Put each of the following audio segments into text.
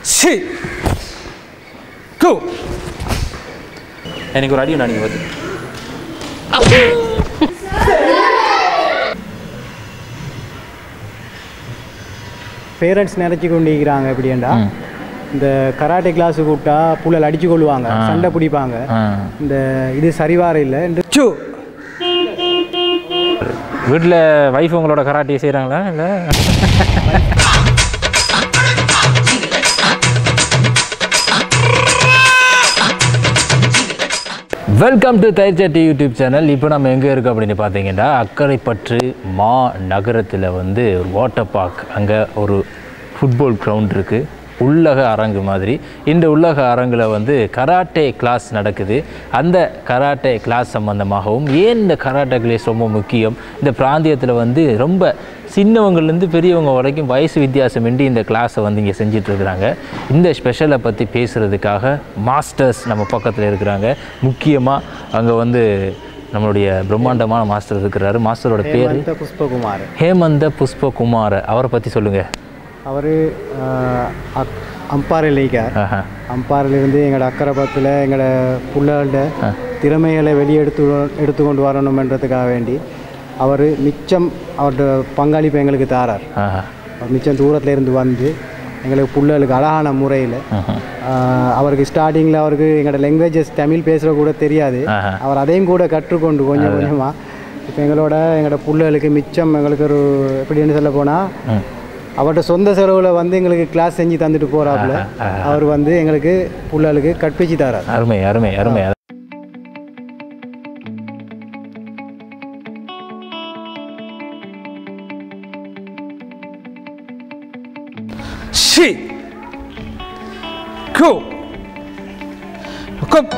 C கோ எனக்கு ஒரு அடி நான் நீங்கள் பார்த்து பேரண்ட்ஸ் நினச்சி கொண்டிருக்கிறாங்க எப்படின்னா இந்த கராட்டே கிளாஸு கூப்பிட்டா புள்ளல் அடிச்சு கொள்வாங்க சண்டை பிடிப்பாங்க ஆ இந்த இது சரிவார இல்லை என்று சு வீட்டில் வைஃப் உங்களோட கராட்டே செய்கிறாங்களா இல்லை welcome to Thayirchatti YouTube channel இப்போ நம்ம எங்கே இருக்கோம் அப்படின்னு பார்த்தீங்கன்னா அக்கரைப்பற்று மா நகரத்தில் வந்து ஒரு வாட்டர் பார்க் அங்கே ஒரு ஃபுட்பால் கிரவுண்ட் இருக்குது உள்ளக அரங்கு மாதிரி இந்த உள்ளக அரங்கில் வந்து கராட்டே கிளாஸ் நடக்குது அந்த கராட்டே கிளாஸ் சம்பந்தமாகவும் ஏன் இந்த கராட்டே கிளாஸ் ரொம்ப முக்கியம் இந்த பிராந்தியத்தில் வந்து ரொம்ப சின்னவங்கள்லேருந்து பெரியவங்க வரைக்கும் வயசு வித்தியாசமின்றி இந்த கிளாஸை வந்து இங்கே செஞ்சிட்ருக்குறாங்க இந்த ஸ்பெஷலை பற்றி பேசுகிறதுக்காக மாஸ்டர்ஸ் நம்ம பக்கத்தில் இருக்கிறாங்க முக்கியமாக அங்கே வந்து நம்மளுடைய பிரம்மாண்டமான மாஸ்டர் இருக்கிறாரு மாஸ்டரோட பேர் ஹேமந்த புஷ்பகுமார் ஹேமந்த புஷ்பகுமார் அவரை பற்றி சொல்லுங்கள் அவர் அம்பாறையில் இருக்கார் ஆஹா அம்பாறையிலிருந்து எங்களோட அக்கரைப்பத்தில் எங்களோட புள்ளகளோட திறமைகளை வெளியெடுத்து எடுத்துக்கொண்டு வரணுமென்றதுக்காக வேண்டி அவர் மிச்சம் அவரோட பங்களிப்பு எங்களுக்கு தாரார் ஆஹா அவர் மிச்சம் தூரத்துல இருந்து வந்து எங்களுக்கு புள்ளகளுக்கு அழகான முறையில் ஆஹா அவருக்கு ஸ்டார்டிங்கில் அவருக்கு எங்களோட லாங்குவேஜஸ் தமிழ் பேசுகிற கூட தெரியாது ஆஹா. அவர் அதையும் கூட கற்றுக்கொண்டு கொஞ்சம் கொஞ்சமாக இப்போ எங்களோட எங்களோட புள்ளகளுக்கு மிச்சம் எங்களுக்கு ஒரு எப்படின்னு சொல்ல போனால் ம். அவர்கிட்ட சொந்த செலவில் வந்து எங்களுக்கு கிளாஸ் செஞ்சு தந்துட்டு போகிறாப்புல அவர் வந்து எங்களுக்கு புள்ளகளுக்கு கற்பிச்சு தரார் அருமை அருமை அருமை ஷி கோ கப்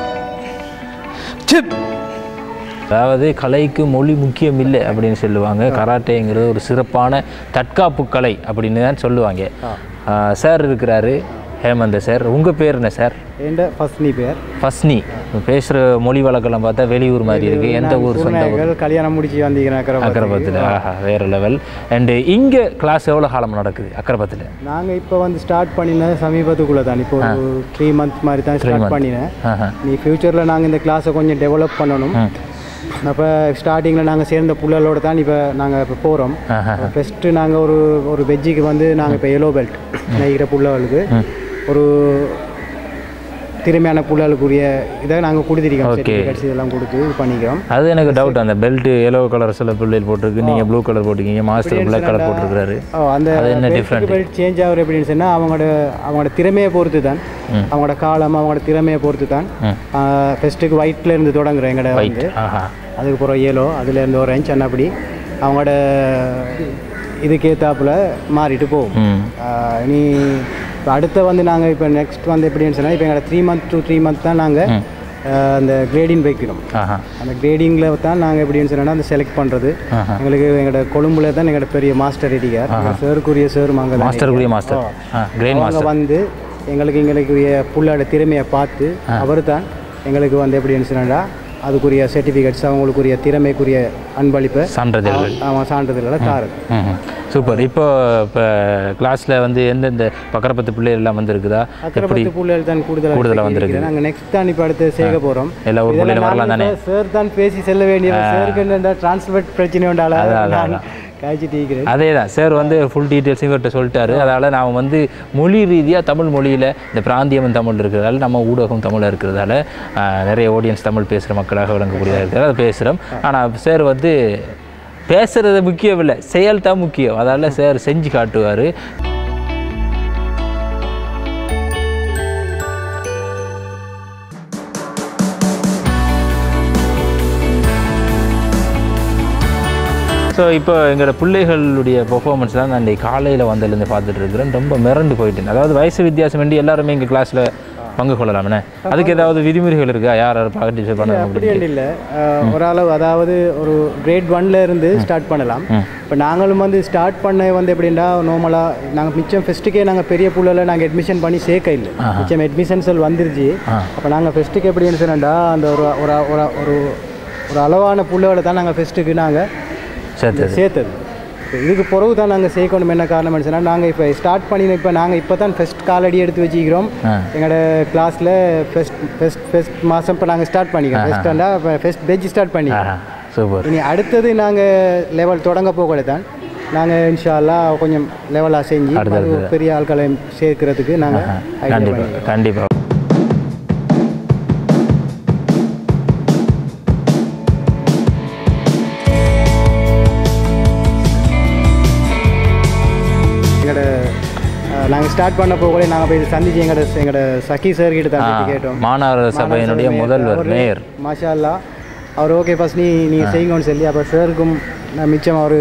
டிப் அதாவது கலைக்கு மொழி முக்கியம் இல்லை அப்படின்னு சொல்லுவாங்க கராட்டேங்கிறது ஒரு சிறப்பான தற்காப்பு கலை அப்படின்னு தான் சொல்லுவாங்க சார் இருக்கிறாரு ஹேமந்த சார் உங்கள் பேர் என்ன சார் என்ற ஃபஸ்ட்னி பேர் ஃபஸ்னி பேசுகிற மொழி வழக்கெல்லாம் பார்த்தா வெளியூர் மாதிரி இருக்குது எந்த ஊர் சொந்த ஊர் எங்கள் கல்யாணம் முடிச்சு வந்தீங்கன்னா அக்கறை அக்கரபத்தில் ஆஹா வேறு லெவல் அண்டு இங்கே கிளாஸ் எவ்வளோ காலம் நடக்குது அக்கரபத்தில் நாங்கள் இப்போ வந்து ஸ்டார்ட் பண்ணின சமீபத்துக்குள்ளே தான் இப்போ ஒரு த்ரீ மந்த் மாதிரி தான் ஸ்டார்ட் பண்ணினேன் ஆஹா நீ ஃப்யூச்சரில் நாங்கள் இந்த கிளாஸை கொஞ்சம் டெவலப் பண்ணணும் அப்போ ஸ்டார்டிங்கில் நாங்கள் சேர்ந்த புள்ளலோட தான் இப்போ நாங்கள் இப்போ போகிறோம் ஆஹா ஃபஸ்ட்டு நாங்கள் ஒரு ஒரு வெஜ்ஜுக்கு வந்து நாங்கள் இப்போ எல்லோ பெல்ட் நெய்கிற புள்ளகளுக்கு ஒரு திறமையான புள்ளகளுக்குரிய இதை நாங்கள் கொடுத்துருக்கோம் சர்டிஃபிகேட்ஸ் இதெல்லாம் கொடுத்து இது பண்ணிக்கிறோம் அது எனக்கு டவுட் அந்த பெல்ட் எல்லோ கலர் சில பிள்ளைகள் போட்டிருக்கு நீங்கள் ப்ளூ கலர் போட்டிருக்கீங்க மாஸ்டர் பிளாக் கலர் போட்டிருக்காரு ஓ, அந்த அது என்ன பெல்ட் பெல்ட் சேஞ்ச் ஆகுற எப்படின்னு சொன்னால் அவங்களோட அவங்களோட திறமையை பொறுத்து தான் அவங்களோட காலம் அவங்களோட திறமையை பொறுத்து தான் ஃபஸ்ட்டுக்கு ஒயிட்ல இருந்து தொடங்குறோம் எங்களோட வந்து ஆஹா அதுக்கப்புறம் ஏலோ அதுலேருந்து ஆரஞ்சு அன்னப்படி அவங்களோட இதுக்கேற்றாப்புல மாறிட்டு போகும் ம் ஆஹ் இனி இப்போ அடுத்த வந்து நாங்கள் இப்போ நெக்ஸ்ட் வந்து எப்படின்னு சொன்னால் இப்போ எங்களோட three month to three month தான் நாங்கள் அந்த கிரேடிங் வைக்கிறோம் ஆஹா அந்த கிரேடிங்கில் தான் நாங்கள் எப்படின்னு சொன்னால் அந்த செலக்ட் பண்ணுறது ஆஹா. எங்களுக்கு எங்களோட கொழும்புல தான் எங்களோட பெரிய மாஸ்டர் ரெடிக்கார் சேருக்குரிய சேர் அங்கே மாஸ்டருக்குரிய மாஸ்டர் ஆ கிரேன் அவங்க வந்து எங்களுக்கு எங்களுக்குரிய புள்ளோட திறமையை பார்த்து அவர் தான் எங்களுக்கு வந்து எப்படின்னு சொன்னா அதுக்குரிய சர்டிஃபிகேட்ஸ் அவங்களுக்குரிய திறமைக்குரிய அன்பளிப்பை சான்றிதழ்கள் அவன் சான்றிதழ்களை தாரு ம் சூப்பர் இப்போ இப்போ கிளாஸில் வந்து எந்தெந்த பக்கரப்பத்து பிள்ளைகள் எல்லாம் வந்திருக்குதா எப்படி அக்கரைப்பத்து புள்ளைகள் தான் கூடுதலாக கூடுதலா வந்திருக்கு. நாங்கள் நெக்ஸ்ட் தான் இப்போ அடுத்து சேர்க்க போகிறோம் எல்லா ஊர் பிள்ளைகளும் வரலாம் தானே சார் தான் பேசி செல்ல வேண்டிய சாருக்கு என்ன டிரான்ஸ்போர்ட் பிரச்சனை உண்டால நான் காய்ச்சிட்டு இருக்கிறேன் அதே தான் சார் வந்து ஃபுல் டீட்டெயில்ஸ் இவர்கிட்ட சொல்லிட்டாரு அதனால் நான் வந்து மொழி ரீதியாக தமிழ் மொழியில் இந்த பிராந்தியம் தமிழ் இருக்கிறதால நம்ம ஊடகம் தமிழில் இருக்கிறதால ஆஹ், நிறைய ஆடியன்ஸ் தமிழ் பேசுகிற மக்களாக விளங்கக்கூடியதாக இருக்கிறதால அதை பேசுகிறோம் ஆனால் சார் வந்து பேசுகிறது முக்கியம் இல்லை செயல் தான் முக்கியம் அதால் சார் செஞ்சு காட்டுவார் ஸோ இப்போ எங்களோட பிள்ளைகளுடைய பெர்ஃபார்மன்ஸ் தான் நான் இன்றைக்கு காலையில் வந்ததுலேருந்து பார்த்துட்டு இருக்கிறேன் ரொம்ப மிரண்டு போயிட்டேன் அதாவது வயசு வித்தியாசம் வேண்டி எல்லாருமே எங்கள் கிளாஸில் பங்கு கொள்ளலாம்ண்ணே அதுக்கு ஏதாவது விதிமுறைகள் இருக்கா யார் யார் பார்ட்டிசிபேட் பண்ணணும் அப்படி அப்படின்னு இல்லை ஓரளவு அதாவது ஒரு கிரேட் ஒன்ல இருந்து ஸ்டார்ட் பண்ணலாம் இப்போ நாங்களும் வந்து ஸ்டார்ட் பண்ண வந்து எப்படின்னா நார்மலாக நாங்கள் மிச்சம் ஃபெஸ்ட்டுக்கே நாங்கள் பெரிய புள்ளில் நாங்கள் அட்மிஷன் பண்ணி சேர்க்க இல்லை மிச்சம் அட்மிஷன்ஸ் வந்துருச்சு அப்போ நாங்கள் ஃபெஸ்ட்டுக்கு எப்படின்னு சொன்னா அந்த ஒரு ஒரு ஒரு ஒரு ஒரு அளவான புள்ளோட தான் நாங்கள் ஃபெஸ்ட்டுக்கு நாங்கள் சேர்த்து சேர்த்தது இப்போ இதுக்கு பிறகு தான் நாங்கள் சேர்க்கணும் என்ன காரணம் சொன்னால் நாங்கள் இப்போ ஸ்டார்ட் பண்ணி இப்போ நாங்கள் இப்போ தான் ஃபஸ்ட் காலடி எடுத்து வச்சுக்கிறோம் ஆ. எங்களோட கிளாஸில் ஃபஸ்ட் ஃபஸ்ட் ஃபஸ்ட் மாதம் இப்போ நாங்கள் ஸ்டார்ட் பண்ணிக்கிறோம் ஃபஸ்ட் வந்தால் இப்போ ஃபஸ்ட் பெஜ் ஸ்டார்ட் பண்ணிக்கிறோம் ஆஹா சூப்பர் இனி அடுத்தது நாங்கள் லெவல் தொடங்க போகல தான் நாங்கள் இன்ஷால்லா கொஞ்சம் லெவலாக செஞ்சு அது பெரிய ஆட்களை சேர்க்கறதுக்கு நாங்கள் ஐடியா கண்டிப்பாக பண்ணிக்கிறோம் கண்டிப்பாக எங்களோட நாங்கள் ஸ்டார்ட் பண்ண போகல நாங்கள் போய் சந்திச்சு எங்களோட எங்களோட சக்கி சார் கிட்ட தான் போய் கேட்டோம் மாணவர் சபையினுடைய முதல்வர் அவரு, மேயர் மாஷா அல்லா அவர் ஓகே ஃபஸ்ட் நீ நீங்கள் செய்யுங்கன்னு சொல்லி அப்போ சாருக்கும் நான் மிச்சம் அவர்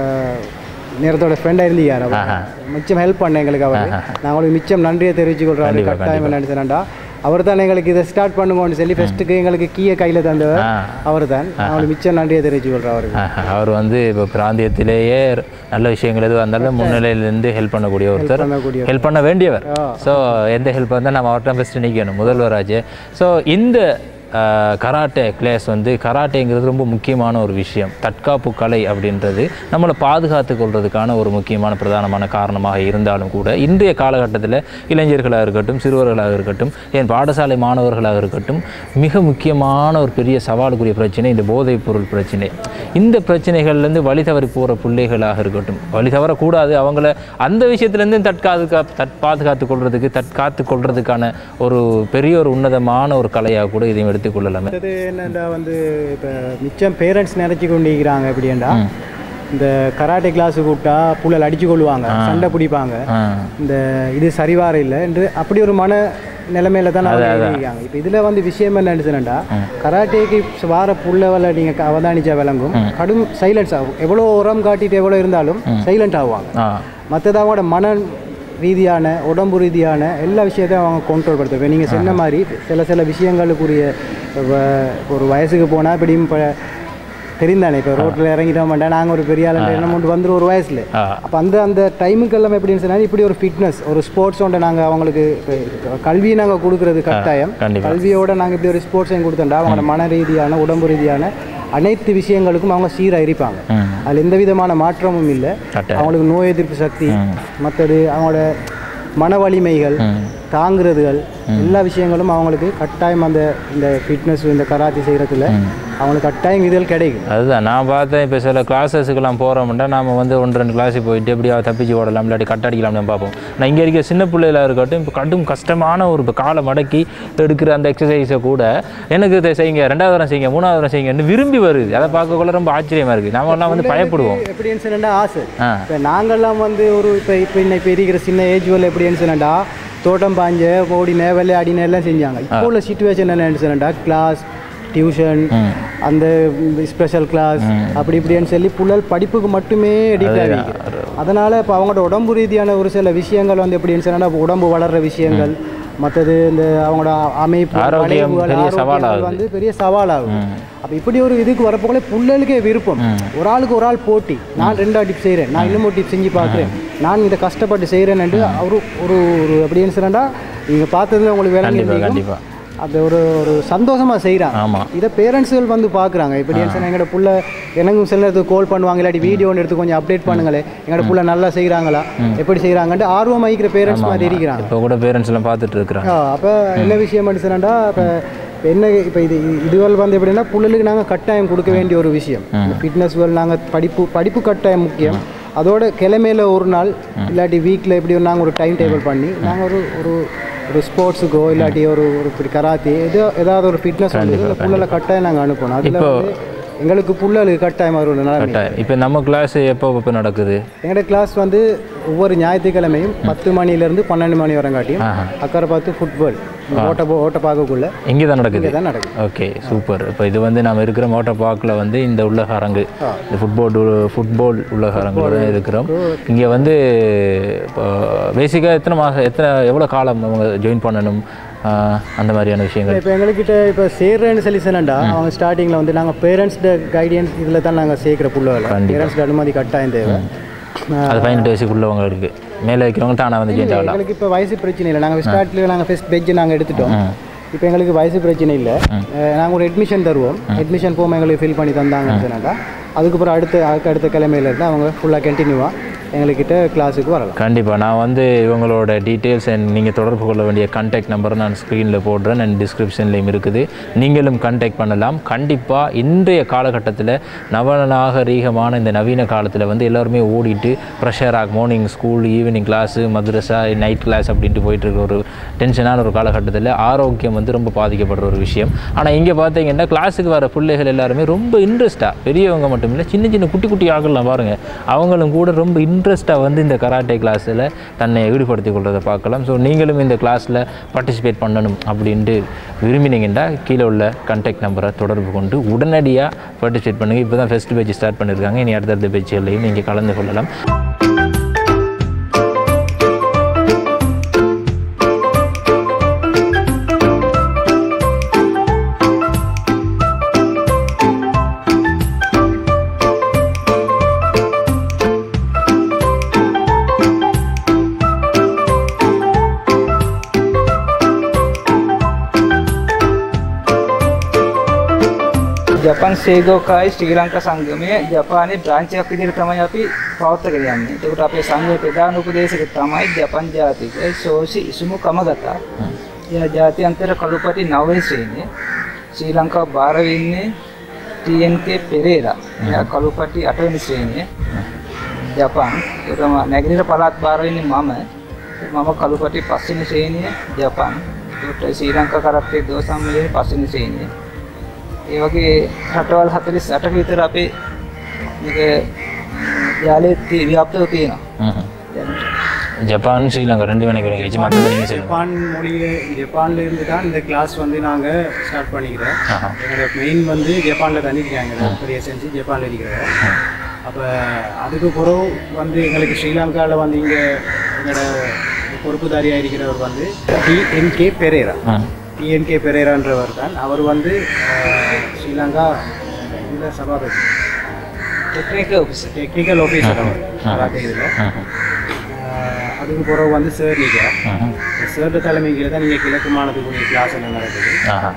நேரத்தோட ஃப்ரெண்டாக இருந்தீங்க அவர் மிச்சம் ஹெல்ப் பண்ண எங்களுக்கு அவர் நான் உங்களுக்கு மிச்சம் நன்றியை தெரிவிச்சுக்கொள்கிறோம் அவர் கண்டிப்பா, கட்டாயம் என்னன்னு சொன்னாண்டா அவர் தான் எங்களுக்கு இதை ஸ்டார்ட் பண்ணுங்கன்னு சொல்லி ஃபஸ்ட்டுக்கு எங்களுக்கு கீயை கையில் தந்தவர் ஆ. அவர் தான் நான் உங்களுக்கு மிச்சம் நன்றியை தெரிவிச்சுக்கொள்கிறேன் அவருக்கு ஆஹா, அவர் வந்து இப்போ பிராந்தியத்திலேயே நல்ல விஷயங்கள் எதுவாக இருந்தாலும் முன்னிலையிலேருந்து ஹெல்ப் பண்ணக்கூடிய ஒருத்தர் பண்ணக்கூடிய ஹெல்ப் பண்ண வேண்டியவர் ஸோ எந்த ஹெல்ப் வந்தால் நம்ம அவர்கிட்ட ஃபஸ்ட்டு நிற்கணும் முதல்வராச்சு ஸோ இந்த ஆஹ், கராட்டே கிளாஸ் வந்து கராட்டேங்கிறது ரொம்ப முக்கியமான ஒரு விஷயம் தற்காப்பு கலை அப்படின்றது நம்மளை பாதுகாத்து கொள்றதுக்கான ஒரு முக்கியமான பிரதானமான காரணமாக இருந்தாலும் கூட இன்றைய காலகட்டத்தில் இளைஞர்களாக இருக்கட்டும் சிறுவர்களாக இருக்கட்டும் என் பாடசாலை மாணவர்களாக இருக்கட்டும் மிக முக்கியமான ஒரு பெரிய சவாலுக்குரிய பிரச்சனை இந்த போதைப் பொருள் பிரச்சனை இந்த பிரச்சனைகள்லேருந்து வழி தவறி போகிற பிள்ளைகளாக இருக்கட்டும் வழி தவறக்கூடாது அவங்கள அந்த விஷயத்துலேருந்து தற்காதுக்கா தற் பாதுகாத்து கொள்றதுக்கு தற்காத்து கொள்றதுக்கான ஒரு பெரிய ஒரு உன்னதமான ஒரு கலையாக கூட இதையும் எடுத்துக்கொள்ளலாமே அடுத்தது என்னடா வந்து இப்போ மிச்சம் பேரண்ட்ஸ் நினச்சி கொண்டிருக்கிறாங்க எப்படின்னா இந்த கராட்டே கிளாஸுக்கு கூப்பிட்டா புள்ளல் அடிச்சு கொள்வாங்க சண்டை பிடிப்பாங்க ஆ இந்த இது சரிவார இல்லை என்று அப்படி ஒரு மன நிலைமையில தான் அவங்க இருக்காங்க இப்போ இதில் வந்து விஷயம் என்னன்னு சொன்னா கராட்டேக்கு வார புள்ளவலை நீங்கள் அவதானிச்சா விளங்கும் கடும் சைலன்ஸ் ஆகும் எவ்வளோ உரம் காட்டிட்டு எவ்வளோ இருந்தாலும் சைலண்ட் ஆகுவாங்க ஆ மற்றது அவங்களோட மன ரீதியான உடம்பு ரீதியான எல்லா விஷயத்தையும் அவங்க கண்ட்ரோல் படுத்துவேன் நீங்கள் சொன்ன மாதிரி சில சில விஷயங்களுக்குரிய வ- ஒரு வயசுக்கு போனால் இப்படியும் இப்போ தெரிந்தானே இப்போ ரோட்டில் இறங்கிட்டோம் மாட்டேன் நாங்கள் ஒரு பெரிய ஆளுங்க என்ன மட்டும் வந்துடும் ஒரு வயசில் ஆ அப்போ அந்த அந்த டைமுக்கு எல்லாம் எப்படின்னு சொன்னால் இப்படி ஒரு ஃபிட்னஸ் ஒரு ஸ்போர்ட்ஸ் ஒன்றை நாங்கள் அவங்களுக்கு இப்ப கல்வியை நாங்கள் கொடுக்குறது கட்டாயம் கண்டிப்பா. கல்வியோட நாங்கள் இப்படி ஒரு ஸ்போர்ட்ஸையும் கொடுத்தோம்டா அவங்களோட மன ரீதியான உடம்பு ரீதியான அனைத்து விஷயங்களுக்கும் அவங்க சீராக இருப்பாங்க ம் அதில் எந்த விதமான மாற்றமும் இல்லை கட்டாயம். அவங்களுக்கு நோய் எதிர்ப்பு சக்தி மற்றது அவங்களோட மன வலிமைகள் ம் தாங்குறதுகள் எல்லா விஷயங்களும் அவங்களுக்கு கட்டாயம் அந்த இந்த ஃபிட்னஸ் இந்த கராத்தி செய்கிறதுல அவங்களுக்கு கட்டாயம் இதுகள் கிடைக்கும் அதுதான் நான் பார்த்தேன் இப்போ சில கிளாஸஸுக்கெல்லாம் போகிறோம்னா நாம வந்து ஒன்று ரெண்டு கிளாஸுக்கு போயிட்டு எப்படியா தப்பிச்சு ஓடலாம் இல்லாட்டி கட் அடிக்கலாம்னு பார்ப்போம் நான் இங்கே இருக்க சின்ன பிள்ளைகளாக இருக்கட்டும் இப்போ கடும் கஷ்டமான ஒரு இப்போ காலை மடக்கி எடுக்கிற அந்த எக்ஸசைஸை கூட எனக்கு இதை செய்யுங்க ரெண்டாவது தரம் செய்யுங்க மூணாவது தரம் செய்யுங்கன்னு விரும்பி வருது அதை பார்க்கக்குள்ள ரொம்ப ஆச்சரியமாக இருக்குது நாமெல்லாம் வந்து பயப்படுவோம் எப்படின்னு சொன்னா ஆசை ஆ இப்போ நாங்கள்லாம் வந்து ஒரு இப்போ இப்போ இன்னும் இப்போ இருக்கிற சின்ன ஏஜ் வரல எப்படின்னு சொன்னா தோட்டம் பாஞ்ச ஓடின விளையாடின எல்லாம் செஞ்சாங்க இப்போ உள்ள சுச்சுவேஷன் என்னன்னு சொன்னா கிளாஸ் டியூஷன் ம் அந்த ஸ்பெஷல் கிளாஸ் அப்படி இப்படின்னு சொல்லி புள்ளல் படிப்புக்கு மட்டுமே எடிட் ஆகிருக்கு அதனால் இப்போ அவங்களோட உடம்பு ரீதியான ஒரு சில விஷயங்கள் வந்து எப்படின்னு சொன்னா இப்ப உடம்பு வளர்ற விஷயங்கள் மற்றது இந்த அவங்களோட அமைப்பு ஆரோக்கியம் வளைவுகள், பெரிய ஆரோக்கியங்கள் சவாலாகுது. வந்து பெரிய சவாலாகும் அப்போ இப்படி ஒரு இதுக்கு வரப்போகல புள்ளலுக்கே விருப்பம் ஒரு ஆளுக்கு ஒரு ஆள் போட்டி நான் ரெண்டா டிப் செய்கிறேன் நான் இன்னமும் டிப் செஞ்சு பார்க்குறேன் நான் இதை கஷ்டப்பட்டு செய்கிறேன்ட்டு அவரு ஒரு ஒரு எப்படின்னு சொன்னா நீங்கள் பார்த்ததுல உங்களுக்கு விளங்கி கண்டிப்பாக இருக்கும். கண்டிப்பாக அந்த ஒரு ஒரு சந்தோஷமாக செய்கிறாங்க ஆமாம் இதை பேரண்ட்ஸ்கள் வந்து பார்க்குறாங்க இப்படி சொன்னால் எங்களோட புள்ள எனக்கும் சில நேரத்துக்கு கால் பண்ணுவாங்க இல்லாட்டி வீடியோ ஒன்று எடுத்து கொஞ்சம் அப்டேட் பண்ணுங்களே எங்களோட புள்ள நல்லா செய்கிறாங்களா எப்படி செய்கிறாங்கன்ட்டு ஆர்வம் ஆகிக்கிற பேரண்ட்ஸ் மாதிரி இருக்கிறாங்க இப்போ கூட பேரண்ட்ஸ் எல்லாம் பார்த்துட்டு இருக்கிறாங்க அப்போ என்ன விஷயம் சொன்னா இப்போ என்ன இப்போ இது இது- இதுவரை வந்து எப்படின்னா புள்ளலுக்கு நாங்கள் கட்டாயம் கொடுக்க வேண்டிய ஒரு விஷயம் ஃபிட்னஸ் நாங்கள் படிப்பு படிப்பு கட்டாயம் முக்கியம் அதோட கிழமையில ஒரு நாள் இல்லாட்டி வீக்கில் எப்படி நாங்கள் ஒரு டைம் டேபிள் பண்ணி நாங்கள் ஒரு ஒரு ஒரு ஸ்போர்ட்ஸுக்கோ இல்லாட்டி ஒரு ஒரு இப்படி கராத்தே ஏதோ ஏதாவது ஒரு ஃபிட்னஸ் வந்து இந்த புள்ளலை கட்டாயம் நாங்கள் அனுப்பணும் அதில் வந்து எங்களுக்கு புள்ளலுக்கு கட்டாயம் வரும் நிலைமை கட்டாயம் இப்போ நம்ம கிளாஸ் எப்போ எப்போ நடக்குது எங்களோட கிளாஸ் வந்து ஒவ்வொரு ஞாயிற்றுக்கிழமையும் பத்து மணிலேருந்து பன்னெண்டு மணி வரை காட்டியும் ஆஹா. அக்கறை பார்த்து ஃபுட்பால் ஓட்ட போ- ஓட்ட பார்க்கக்குள்ள இங்கே தான் நடக்குது இங்கே தான் நடக்குது ஓகே சூப்பர் இப்போ இது வந்து நம்ம இருக்கிற மோட்டர் பார்க்கில் வந்து இந்த உள்ளக அரங்கு இந்த ஃபுட்பால் ஃபுட்பால் உள்ளக அரங்கில் தான் இருக்கிறோம் இங்கே வந்து இப்போ பேசிக்காக எத்தனை மாதம் எத்தனை எவ்வளோ காலம் அவங்க ஜாயின் பண்ணணும் ஆஹ், அந்த மாதிரியான விஷயங்கள் இப்போ எங்ககிட்ட இப்போ சேர்றேன்னு சொல்லி சொன்னா அவங்க ஸ்டார்டிங்கில் வந்து நாங்கள் பேரண்ட்ஸ்ட கைடன்ஸ் இதில் தான் நாங்கள் சேர்க்குற புள்ளகளை பேரண்ட்ஸ்ட அனுமதி கட்டாயம் தேவை அது பதினெட்டு வயசுக்குள்ளவங்க இருக்குது மேலே வைக்கிறவங்க தானாக வந்து ஜாயின் ஆகலாம் எங்களுக்கு இப்போ வயசு பிரச்சனை இல்லை நாங்கள் ஸ்டார்ட்ல நாங்கள் ஃபஸ்ட் பெஜ் நாங்கள் எடுத்துட்டோம் இப்போ எங்களுக்கு வயசு பிரச்சனை இல்லை நாங்கள் ஒரு அட்மிஷன் தருவோம் அட்மிஷன் ஃபார்ம் எங்களுக்கு ஃபில் பண்ணி தந்தாங்கன்னு சொன்னாக்கா அதுக்கப்புறம் அடுத்த அதுக்கு அடுத்த கிழமையிலேருந்து அவங்க ஃபுல்லாக கண்டினியூவாக எங்கள்கிட்ட கிளாஸுக்கு வரலாம் கண்டிப்பாக நான் வந்து இவங்களோட டீட்டெயில்ஸ் அண்ட் நீங்கள் தொடர்பு கொள்ள வேண்டிய கான்டாக்ட் நம்பரை நான் ஸ்க்ரீனில் போடுறேன் அண்ட் டிஸ்கிரிப்ஷன்லேயும் இருக்குது நீங்களும் கான்டாக்ட் பண்ணலாம் கண்டிப்பாக இன்றைய காலகட்டத்தில் நவநாகரீகமான இந்த நவீன காலத்தில் வந்து எல்லாருமே ஓடிட்டு ப்ரெஷராக மார்னிங் ஸ்கூல் ஈவினிங் கிளாஸு மദ്രஸா நைட் கிளாஸ் அப்படின்ட்டு போயிட்டு இருக்க ஒரு டென்ஷனான ஒரு காலகட்டத்தில் ஆரோக்கியம் வந்து ரொம்ப பாதிக்கப்படுற ஒரு விஷயம் ஆனால் இங்கே பார்த்தீங்கன்னா கிளாஸுக்கு வர பிள்ளைகள் எல்லாருமே ரொம்ப இன்ட்ரெஸ்ட்டாக பெரியவங்க மட்டும் இல்லை சின்ன சின்ன குட்டி குட்டி ஆகலாம் பாருங்கள் அவங்களும் கூட ரொம்ப இன்ட்ரெஸ்ட்டாக வந்து இந்த கராட்டே கிளாஸில் தன்னை ஈடுபடுத்திக் கொள்றதை பார்க்கலாம் ஸோ நீங்களும் இந்த கிளாஸில் பார்ட்டிசிபேட் பண்ணணும் அப்படின்ட்டு விரும்பினீங்கன்னா கீழே உள்ள கான்டாக்ட் நம்பரை தொடர்பு கொண்டு உடனடியாக பார்ட்டிசிபேட் பண்ணுங்கள் இப்போ தான் ஃபஸ்ட் பேஜ் ஸ்டார்ட் பண்ணியிருக்காங்க இனி அடுத்தடுத்த பேஜ்கள்லையும் நீங்கள் கலந்து கொள்ளலாம் ජපන් සේගෝකායි ශ්‍රී ලංකා සංගමය ජපානයේ බ්‍රාංචයක් විදිහට තමයි අපි පවත්වාගෙන යන්නේ. ඒකට අපේ සංඝයේ ප්‍රධාන උපදේශක තමයි ජපන් ජාතික සෝසි ඉසුමු කමගතා. එයා ජාත්‍යන්තර කළුපටි 9 ශ්‍රේණිය. ශ්‍රී ලංකාව බාර වෙන්නේ TNK පෙරේරා. එයා කළුපටි 8 වෙනි ශ්‍රේණිය. ජපාන්. ඒකම නැගෙනහිර පළාත් බාර වෙන්නේ මම. මම කළුපටි 5 වෙනි ශ්‍රේණිය ජපාන්. ඒකට ශ්‍රී ලංකා කරත්තේ දෝ සම්මේලනයේ 5 වෙනි ශ්‍රේණිය. ඒ වගේ රටවල් 48ක විතර අපේ මේක යාලේ ති- ව්‍යාප්තව තියෙනවා. දැන් ஜப்பான் ஸ்ரீலங்கா ரெண்டு நினைக்கிறேன் வச்சு மற்ற நீங்கள் சொல்லுங்கள் ஜப்பான் மொழியை ஜப்பான்ல இருந்து தான் இந்த கிளாஸ் வந்து நாங்கள் ஸ்டார்ட் பண்ணிக்கிறோம் ஆஹா. எங்களோட மெயின் வந்து ஜப்பானில் தான் இருக்காங்க பெரிய செஞ்சு ஜப்பானில் இருக்கிறாங்க அப்போ அதுக்கு பிறகு வந்து எங்களுக்கு ஸ்ரீலங்காவில் வந்து இங்கே எங்களோட பொறுப்புதாரியாக இருக்கிறவர் வந்து டிஎன்கே பெரேரா ம் டிஎன்கே பெரேரான்றவர் தான் அவர் வந்து அஹ், ஸ்ரீலங்கா இந்த Sabapathi technical officer. Technical officer அவர் கராத்தே இதில் ம் அதுக்கு பிறகு வந்து சார் நிற்கிறார் ம் சார்ட தலைமையில் தான் நீங்கள் கிழக்கு மாநிலத்துக்குரிய கிளாஸ் எல்லாம் நடக்குது ஆஹா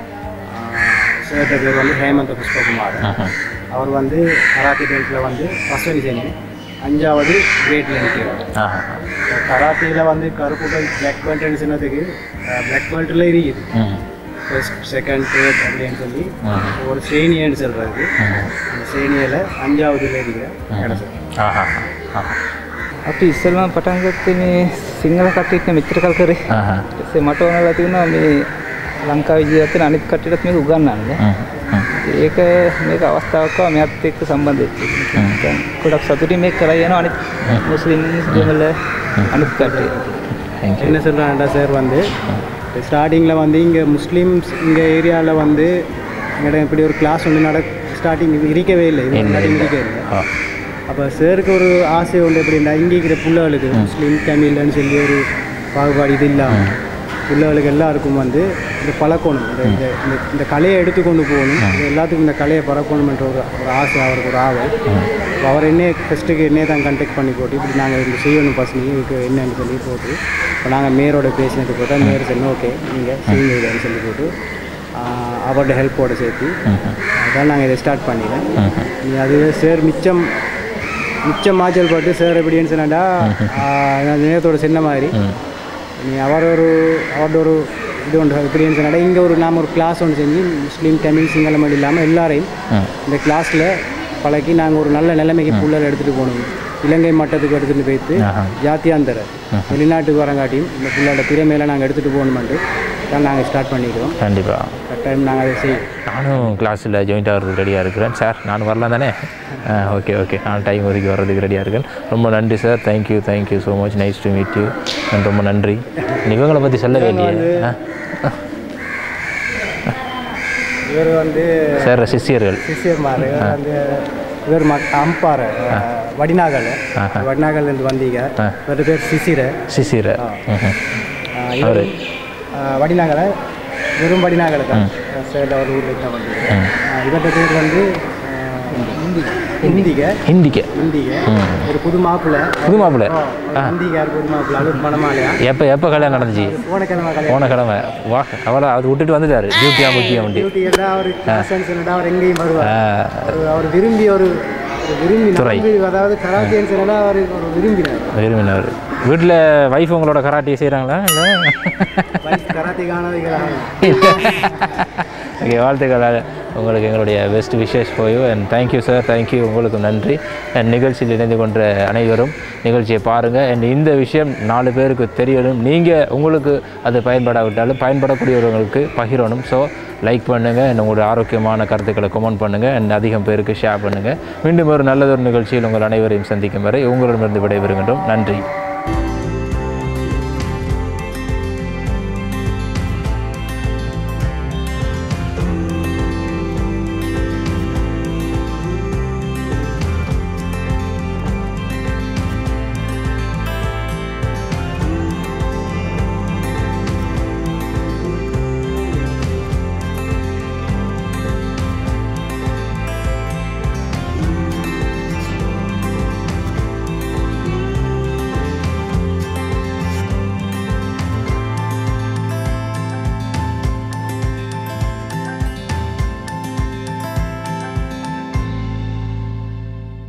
சார்ட பேர் வந்து ஹேமந்த புஷ்பகுமார் ம்ஹும். அவர் வந்து கராத்தே பெல்ட்டில் வந்து ஃபஸ்ட் டிசைனு அஞ்சாவது கிரேட்டில் நிற்கிறார் ஆஹா கராத்தேயில் வந்து கருப்பு பெல்ட் பிளாக் பெல்ட்னு சொன்னதுக்கு பிளாக் பெல்ட்டில் இருக்குது ம் ஃபர்ஸ்ட் செகண்ட் தேர்ட் அப்படின்னு சொல்லி ம் ஒரு ஸ்ரேனியன்னு சொல்கிறது ம் அந்த ஸ்ரேனியில் அஞ்சாவதுல இருக்கிற கிடச்சி ஆஹா ஆஹா අපි ඉස්සෙල්ලම පටන් ගත්තේ මේ සිංහල කට්ටියට මෙච්චර කල් කරේ. ஆஹா ඊපස්සේ මට ඕනලා තිබුණා මේ ලංකාවේ ජීවත් වෙන අනිත් කට්ටියටත් මේක උගන්වන්න. ம் ம் ඒක මේක අවස්ථාවක් ආවා මෙයත් එක්ක සම්බන්ධ වෙච්ච එක. දැන් ගොඩක් සතුටින් මේක කරා යනවා අනිත් මුස්ලිම් දෙමළ අනිත් කට්ටිය. தேங்க்யூ என்ன சொல்கிறாங்கடா சார் வந்து ஸ்டார்டிங்கில் வந்து இங்கே முஸ்லீம்ஸ் இங்கே ஏரியாவில் வந்து எங்கள்கிட்ட இப்படி ஒரு கிளாஸ் ஒன்று நட ஸ்டார்டிங் இருக்கவே இல்லை இது முன்னாடி இருக்கவே இல்லை ஆ அப்போ சாருக்கு ஒரு ஆசை உண்டு எப்படின்னா இங்கே இருக்கிற பிள்ளைகளுக்கு முஸ்லீம் தமிழ்னு சொல்லி ஒரு பாகுபாடு இது இல்லாமல் பிள்ளைகளுக்கு எல்லாருக்கும் வந்து இந்த பழக்கணும் இந்த இந்த இந்த- இந்த கலையை எடுத்து கொண்டு போகணும் இது எல்லாத்துக்கும் இந்த கலையை பறக்கணுமென்ற ஒரு ஒரு ஆசை அவருக்கு ஒரு ஆவல் அப்ப அவர் என்ன ஃபஸ்ட்டுக்கு என்னையே தான் கண்டெக்ட் பண்ணி போட்டு இப்படி நாங்கள் இந்த செய்யணும் பசங்க இதுக்கு என்னன்னு சொல்லி போட்டு இப்போ நாங்கள் மேரோட பேசினது போட்டு மேயர் சொன்ன ஓகே நீங்கள் செய்யுங்க இதுன்னு சொல்லி போட்டு ஆஹ், அவரோட ஹெல்ப்போட சேர்த்து அதான் நாங்கள் இதை ஸ்டார்ட் பண்ணிடுறேன் நீ அது சார் மிச்சம் மிச்சம் மாச்சல் பட்டு சார் எப்படின்னு சொன்னாடா நான் நேரத்தோட சின்ன மாதிரி நீ அவர் ஒரு அவரோட ஒரு இது ஒன்று எப்படின்னு சொன்னாடா இங்கே ஒரு நாம் ஒரு கிளாஸ் ஒன்று செஞ்சு முஸ்லீம் தமிழ் சிங்களம் மட்டும் இல்லாமல் எல்லாரையும் இந்த கிளாஸில் பழக்கி நாங்கள் ஒரு நல்ல நிலைமைக்கு புள்ளல் எடுத்துகிட்டு போகணும் இலங்கை மட்டத்துக்கு எடுத்துகிட்டு போயிட்டு ஆஹா. ஜாத்தியாந்தர வெளிநாட்டுக்கு வரங்காட்டியும் இந்த புள்ளோட திறமையில நாங்கள் எடுத்துகிட்டு போகணுமெண்டு தான் நாங்கள் ஸ்டார்ட் பண்ணிக்கிறோம் கண்டிப்பாக கட்டாயம் நாங்கள் அதை செய்வோம் நானும் கிளாஸில் ஜாயிண்ட் ஆகிறதுக்கு ரெடியாக இருக்கிறேன் சார் நான் வரலாம் தானே ஓகே ஓகே நான் டைம் வரைக்கும் வர்றதுக்கு ரெடியாக இருக்கேன் ரொம்ப நன்றி sir thank you thank you so much nice to meet you ரொம்ப நன்றி இவங்களை பற்றி சொல்லவே இல்லையே ஆ இவர் வந்து சார் சிஷியர்கள் சிசியர்மார் இவர் வந்து இவர் மக் அம்பார் வடிநாகல் ஆஹா. வடிநாகல்லேருந்து வந்தீங்க ஆ. இவர்கிட்ட பேர் சிசிர சிசிர ம்ஹும். இவர் வடிநாகலை வெறும் வடிநாகலை தான் சேல ஒரு ஊரில் தான் வந்தீங்க இவர்கிட்ட பேர் வந்து இந்திக ஹிந்திக்கு இந்திக ஒரு புது மாப்பிள்ளை புது மாப்பிள்ளை இந்திகார் புது மாப்பிள்ளை அது மணமாலையா எப்போ எப்போ கல்யாணம் நடந்துச்சு போன கிழமை கல்யாணம் போன கிழமை வா அவளை அது விட்டுட்டு வந்துட்டாரு டியூட்டியா முக்கியம் வண்டி டியூட்டி எல்லாம் அவர் கிளாஸ்ன்னு சொல்லிட்டு அவர் எங்கேயும் வருவார் ஆ, அவர் அவர் விரும்பி ஒரு ஒரு விரும்பி துறை. நம்பி- அதாவது கராத்தேன்னு சொன்னா அவர் ஒரு விரும்பினார் விரும்பினவர் வீட்டில் வைஃப் உங்களோட கராட்டி செய்கிறாங்களா இல்லை கராத்தே காணாதீங்களா ஓகே வாழ்த்துக்கள் அது உங்களுக்கு எங்களுடைய பெஸ்ட் விஷஸ் போய் அண்ட் தேங்க்யூ சார் தேங்க்யூ உங்களுக்கு நன்றி அண்ட் நிகழ்ச்சியில் இணைந்து கொண்ட அனைவரும் நிகழ்ச்சியை பாருங்கள் அண்ட் இந்த விஷயம் நாலு பேருக்கு தெரியணும் நீங்கள் உங்களுக்கு அது பயன்படாவிட்டாலும் பயன்படக்கூடியவர்களுக்கு பகிரணும் ஸோ லைக் பண்ணுங்கள் and உங்களுடைய ஆரோக்கியமான கருத்துக்களை கமெண்ட் பண்ணுங்கள் அண்ட் அதிகம் பேருக்கு ஷேர் பண்ணுங்கள் மீண்டும் ஒரு நல்லதொரு நிகழ்ச்சியில் உங்கள் அனைவரையும் சந்திக்கும் வரை உங்களிடமிருந்து விடைபெறுகின்றோம் நன்றி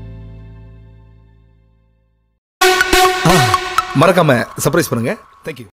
மறக்காம சர்ப்ரைஸ் பண்ணுங்க தேங்க்யூ